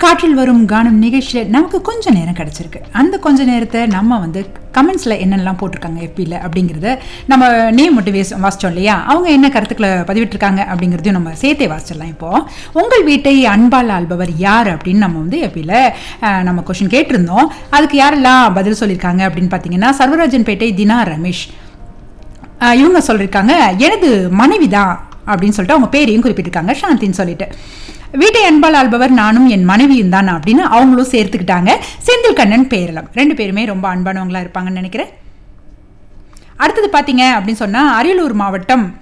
காற்றில் வரும் கானம் நிகழ்ச்சியில் நமக்கு கொஞ்சம் நேரம் கிடச்சிருக்கு அந்த கொஞ்ச நேரத்தை நம்ம வந்து கமெண்ட்ஸில் என்னென்னலாம் போட்டிருக்காங்க எஃபியில் அப்படிங்கிறத நம்ம நேம் மட்டும் வேஸ் வாசித்தோம் இல்லையா அவங்க என்ன கருத்துக்களை பதிவிட்டிருக்காங்க அப்படிங்கிறதையும் நம்ம சேர்த்தே வாசிச்சிடலாம் இப்போது உங்கள் வீட்டை அன்பால் ஆள்பவர் யார் அப்படின்னு நம்ம வந்து எஃபியில் நம்ம கொஷின் கேட்டிருந்தோம் அதுக்கு யாரெல்லாம் பதில் சொல்லியிருக்காங்க அப்படின்னு பார்த்தீங்கன்னா சர்வராஜன்பேட்டை தினா ரமேஷ் ஆஹ் இவங்க சொல்லியிருக்காங்க எனது மனைவி தான் அப்படின்னு சொல்லிட்டு அவங்க பேரையும் குறிப்பிட்டிருக்காங்க சாந்தின்னு சொல்லிட்டு வீட்டை அன்பால் ஆள்பவர் நானும் என் மனைவியும் தான் அப்படின்னு அவங்களும் சேர்த்துக்கிட்டாங்க செந்தில் கண்ணன் பேரலம் ரெண்டு பேருமே ரொம்ப அன்பானவங்களா இருப்பாங்கன்னு நினைக்கிறேன் அடுத்தது பார்த்தீங்க அப்படின்னு சொன்னால் அரியலூர் மாவட்டம்